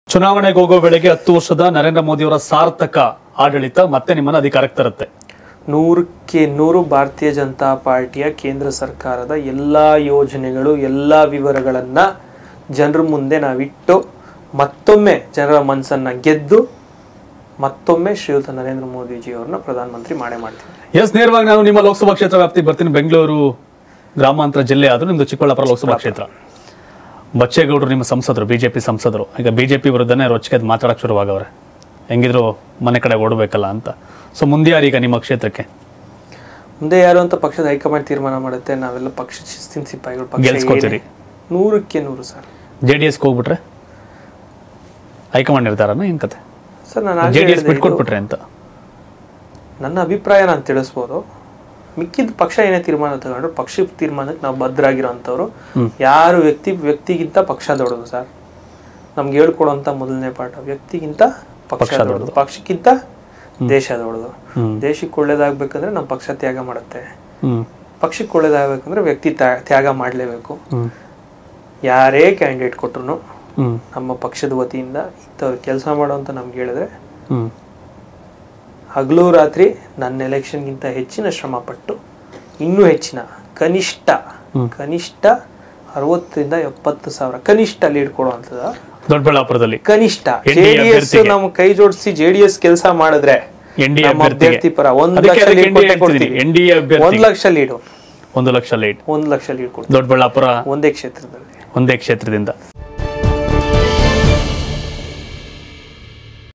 ಚುನಾವಣೆಗೆ ಹೋಗೋ ವೇಳೆಗೆ ಹತ್ತು ವರ್ಷದ ನರೇಂದ್ರ ಮೋದಿಯವರ ಸಾರ್ಥಕ ಆಡಳಿತ ಮತ್ತೆ ನಿಮ್ಮನ್ನ ಅಧಿಕಾರಕ್ಕೆ ತರುತ್ತೆ ನೂರಕ್ಕೆ ನೂರು ಭಾರತೀಯ ಜನತಾ ಪಾರ್ಟಿಯ ಕೇಂದ್ರ ಸರ್ಕಾರದ ಎಲ್ಲ ಯೋಜನೆಗಳು ಎಲ್ಲ ವಿವರಗಳನ್ನು ಜನರ ಮುಂದೆ ನಾವಿಟ್ಟು ಮತ್ತೊಮ್ಮೆ ಜನರ ಮನಸ್ಸನ್ನು ಗೆದ್ದು ಮತ್ತೊಮ್ಮೆ ಶ್ರೀಯುತ ನರೇಂದ್ರ ಮೋದಿಜಿಯವ್ರನ್ನ ಪ್ರಧಾನಮಂತ್ರಿ ಮಾಡೇ ಮಾಡ್ತೀವಿ ಎಸ್ ನೇರವಾಗಿ ನಾನು ನಿಮ್ಮ ಲೋಕಸಭಾ ಕ್ಷೇತ್ರ ವ್ಯಾಪ್ತಿಗೆ ಬರ್ತೀನಿ ಬೆಂಗಳೂರು ಗ್ರಾಮಾಂತರ ಜಿಲ್ಲೆ ಆದ್ರೂ ನಿಮ್ದು ಚಿಕ್ಕಬಳ್ಳಾಪುರ ಲೋಕಸಭಾ ಕ್ಷೇತ್ರ ಬಚ್ಚೇಗೌಡರು ನಿಮ್ಮ ಸಂಸದರು ಬಿಜೆಪಿ ಸಂಸದರು ಈಗ ಬಿಜೆಪಿ ವಿರುದ್ಧನೇ ರೊಚ್ಚಿಗೆ ಮಾತಾಡಕ್ ಶುರುವಾಗವ್ರೆ ಹೆಂಗಿದ್ರು ಮನೆ ಕಡೆ ಓಡಬೇಕಲ್ಲ ಅಂತ ಸೊ ಮುಂದೆ ಯಾರೀಗ ನಿಮ್ಮ ಕ್ಷೇತ್ರಕ್ಕೆ ಮುಂದೆ ಯಾರು ಅಂತ ಪಕ್ಷದ ಹೈಕಮಾಂಡ್ ತೀರ್ಮಾನ ಮಾಡುತ್ತೆ ನಾವೆಲ್ಲ ಪಕ್ಷ ಶಿಸ್ತಿನ ಸಿಪಾಯಿಗಳು ಪಕ್ಷ ಗೆಲ್ಸ್ಕೊತೀರಿ. ಏನೇ- ನೂರಕ್ಕೆ ನೂರು ಸರ್ ಜೆ ಡಿ ಎಸ್ಗೆ ಹೋಗ್ಬಿಟ್ರೆ ಹೈಕಮಾಂಡ್ ನಿರ್ಧಾರನ ಏನ್ ಕತೆ ಸರ್ ನಾನು ಜೆ ಆಗ್ಲೇ ಡಿ ಎಸ್ ಹೇಳ್ದೆ, ಇದು ಬಿಟ್ಕೊಟ್ಬಿಟ್ರೆ ಅಂತ ನನ್ನ ಅಭಿಪ್ರಾಯ ನಾನು ತಿಳಿಸ್ಬೋದು ಮಿಕ್ಕಿದ ಪಕ್ಷ ಏನೇ ತೀರ್ಮಾನ ತಗೊಂಡ್ರು ಪಕ್ಷ ತೀರ್ಮಾನಕ್ಕೆ ನಾವು ಬದ್ಧರಾಗಿರೋಂಥವ್ರು ಯಾರು ವ್ಯಕ್ತಿ ವ್ಯಕ್ತಿಗಿಂತ ಪಕ್ಷ ದೊಡ್ಡದು ಸರ್ ನಮ್ಗೆ ಹೇಳ್ಕೊಡುವಂಥ ಮೊದಲನೇ ಪಾಠ ವ್ಯಕ್ತಿಗಿಂತ ಪಕ್ಷ ದೊಡ್ಡದು ಪಕ್ಷಕ್ಕಿಂತ ದೇಶ ದೊಡ್ಡದು ಹ್ಮ್. ದೇಶಕ್ಕೆ ಒಳ್ಳೇದಾಗ್ಬೇಕಂದ್ರೆ ನಮ್ಮ ಪಕ್ಷ ತ್ಯಾಗ ಮಾಡುತ್ತೆ ಹ್ಮ್ ಪಕ್ಷಕ್ಕೆ ಒಳ್ಳೇದಾಗಬೇಕಂದ್ರೆ ವ್ಯಕ್ತಿ ತ್ಯಾ- ತ್ಯಾಗ ಮಾಡಲೇಬೇಕು ಹ್ಮ್ ಯಾರೇ ಕ್ಯಾಂಡಿಡೇಟ್ ಕೊಟ್ರು ಹ್ಮ್ ನಮ್ಮ ಪಕ್ಷದ ವತಿಯಿಂದ ಇಂಥವ್ರು ಕೆಲಸ ಮಾಡೋ ಅಂತ ನಮ್ಗೆ ಹೇಳಿದ್ರೆ ಹ್ಮ್ ಹಗಲು ರಾತ್ರಿ ನನ್ನ ಎಲೆಕ್ಷನ್ಗಿಂತ ಹೆಚ್ಚಿನ ಶ್ರಮ ಪಟ್ಟು ಇನ್ನೂ ಹೆಚ್ಚಿನ ಕನಿಷ್ಠ ಕನಿಷ್ಠ ಅರವತ್ತರಿಂದ ಎಪ್ಪತ್ತು ಸಾವಿರ ಕನಿಷ್ಠ ಲೀಡ್ ಕೊಡುವಂಥದ್ದು ದೊಡ್ಡಬಳ್ಳಾಪುರದಲ್ಲಿ ಕನಿಷ್ಠ NDA ಜೆಡಿಎಸ್ ಅಭ್ಯರ್ಥಿಗೆ. ನಮ್ಮ ಕೈ ಜೋಡಿಸಿ ಜೆಡಿಎಸ್ ಕೆಲಸ ಮಾಡಿದ್ರೆ NDA ನಮ್ಮ ಅಭ್ಯರ್ಥಿಗೆ. ಅಭ್ಯರ್ಥಿ ಪರ ಒಂದ್ ಅದಕ್ಕೆ ಲಕ್ಷ ಅದಕ್ಕೆ ಲೀಡ್ NDA ಕೊಟ್ಟೆ ಹೇಳ್ತಿದೀನಿ. ಕೊಡ್ತೀವಿ NDA ಅಭ್ಯರ್ಥಿಗೆ. ಒಂದ್ ಲಕ್ಷ ಲೀಡು ಒಂದು ಲಕ್ಷ ಲೀಡ್ ಒಂದ್ ಲಕ್ಷ ಲೀಡ್ ಕೊಡ್ತೀವಿ ದೊಡ್ಡಬಳ್ಳಾಪುರ ಒಂದೇ ಕ್ಷೇತ್ರದಲ್ಲಿ ಒಂದೇ ಕ್ಷೇತ್ರದಿಂದ